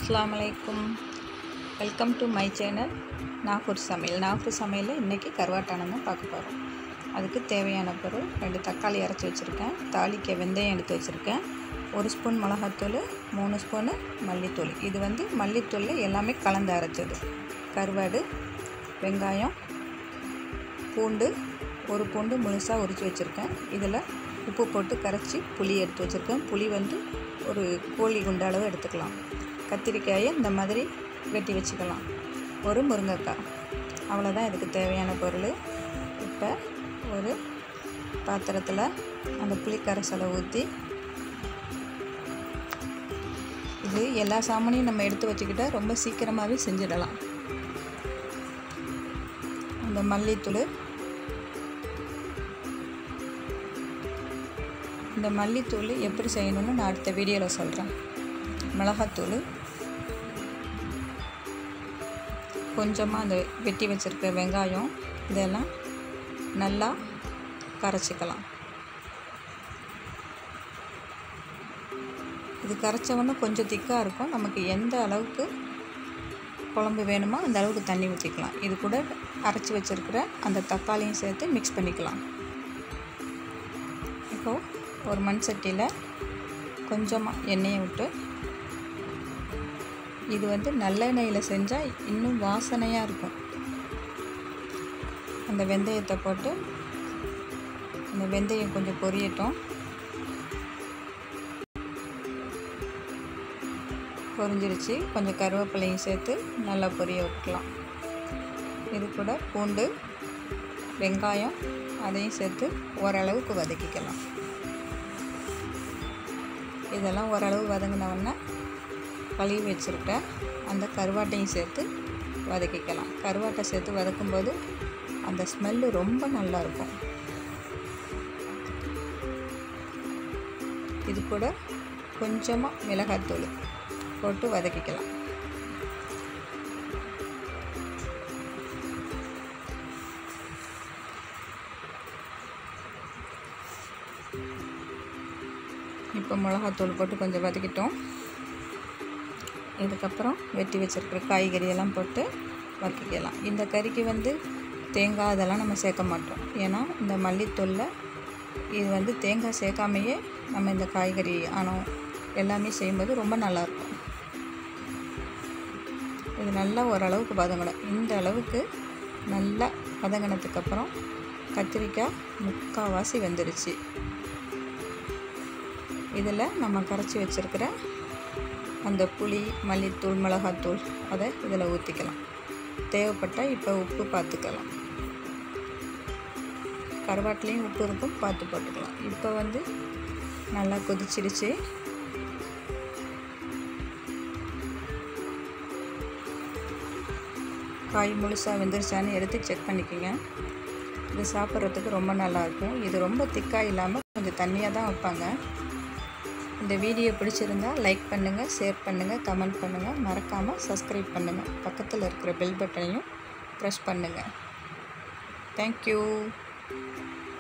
அஸ்ஸலாமு அலைக்கும் welcome to my channel Nagore சமையல் நாகூர் சமையலில் இன்றைக்கி கருவாட்டானம் தான் பார்க்க போகிறோம் அதுக்கு தேவையான பொருள் ரெண்டு தக்காளி அரைச்சி வச்சுருக்கேன் தாளிக்க வெந்தயம் எடுத்து வச்சுருக்கேன் ஒரு ஸ்பூன் மிளகாத்தூள் மூணு ஸ்பூனு மல்லித்தூள் இது வந்து மல்லித்தூளில் எல்லாமே கலந்து அரைச்சது கருவாடு வெங்காயம் பூண்டு ஒரு பூண்டு முழுசாக உரித்து வச்சுருக்கேன் இதில் உப்பு போட்டு கரைச்சி புளி எடுத்து வச்சுருக்கேன் புளி வந்து ஒரு கோழி குண்டு அளவு எடுத்துக்கலாம் கத்திரிக்காயை இந்த மாதிரி வெட்டி வச்சுக்கலாம் ஒரு முருங்கைக்காய் அவ்வளோதான் இதுக்கு தேவையான பொருள் இப்போ ஒரு பாத்திரத்தில் அந்த புளி கரைசலை ஊற்றி இது எல்லா சாமானையும் நம்ம எடுத்து வச்சுக்கிட்டால் ரொம்ப சீக்கிரமாகவே செஞ்சிடலாம் அந்த மல்லித்தூள் இந்த மல்லித்தூள் எப்படி செய்யணும்னு நான் அடுத்த வீடியோவில் சொல்கிறேன் மிளகாத்தூள் கொஞ்சமாக அந்த வெட்டி வச்சுருக்க வெங்காயம் இதெல்லாம் நல்லா கரைச்சிக்கலாம் இது கரைச்சவொன்னே கொஞ்சம் திக்காக இருக்கும் நமக்கு எந்த அளவுக்கு குழம்பு வேணுமோ அந்த அளவுக்கு தண்ணி ஊற்றிக்கலாம் இது கூட அரைச்சி வச்சுருக்கிற அந்த தக்காளியும் சேர்த்து மிக்ஸ் பண்ணிக்கலாம் இப்போது ஒரு மண் சட்டியில் கொஞ்சமாக எண்ணெயை விட்டு இது வந்து நல்லெண்ணெயில் செஞ்சால் இன்னும் வாசனையாக இருக்கும் அந்த வெந்தயத்தை போட்டு அந்த வெந்தயம் கொஞ்சம் பொரியட்டும் பொரிஞ்சிருச்சு கொஞ்சம் கருவேப்பிலையும் சேர்த்து நல்லா பொரிய விட்டுக்கலாம் இது கூட பூண்டு வெங்காயம் அதையும் சேர்த்து ஓரளவுக்கு வதக்கிக்கலாம் இதெல்லாம் ஓரளவு வதங்கினவுடனே கழுவி வச்சுருக்க அந்த கருவாட்டையும் சேர்த்து வதக்கிக்கலாம் கருவாட்டை சேர்த்து வதக்கும்போது அந்த ஸ்மெல்லு ரொம்ப நல்லாயிருக்கும் இது கூட கொஞ்சமாக மிளகாத்தூள் போட்டு வதக்கிக்கலாம் இப்போ மிளகாத்தூள் போட்டு கொஞ்சம் வதக்கிட்டோம் இதுக்கப்புறம் வெட்டி வச்சுருக்கிற காய்கறியெல்லாம் போட்டு வதக்கிக்கலாம் இந்த கறிக்கு வந்து தேங்காய் அதெல்லாம் நம்ம சேர்க்க மாட்டோம் ஏன்னா இந்த மல்லித்தூளில் இது வந்து தேங்காய் சேர்க்காமையே நம்ம இந்த காய்கறி ஆனம் எல்லாமே செய்யும்போது ரொம்ப நல்லாயிருக்கும் இது நல்லா ஓரளவுக்கு வதங்கணும் இந்த அளவுக்கு நல்லா வதங்கினதுக்கப்புறம் கத்திரிக்காய் முக்கால்வாசி வெந்துருச்சு இதில் நம்ம கரைச்சி வச்சுருக்கிற அந்த புளி மல்லித்தூள் மிளகாத்தூள் அதை இதில் ஊற்றிக்கலாம் தேவைப்பட்டால் இப்போ உப்பு பார்த்துக்கலாம் கருவாட்டிலையும் உப்பு இருக்கும் பார்த்து போட்டுக்கலாம் இப்போ வந்து நல்லா கொதிச்சிடுச்சு காய் முழுசாக வெந்துருச்சான்னு எடுத்து செக் பண்ணிக்கோங்க இது சாப்பிட்றதுக்கு ரொம்ப நல்லாயிருக்கும் இது ரொம்ப திக்காக இல்லாமல் கொஞ்சம் தண்ணியாக தான் வைப்பாங்க இந்த வீடியோ பிடிச்சிருந்தா லைக் பண்ணுங்கள் ஷேர் பண்ணுங்கள் கமெண்ட் பண்ணுங்கள் மறக்காமல் சப்ஸ்கிரைப் பண்ணுங்கள் பக்கத்தில் இருக்கிற பெல் பட்டனையும் ப்ரெஸ் பண்ணுங்கள் தேங்க்யூ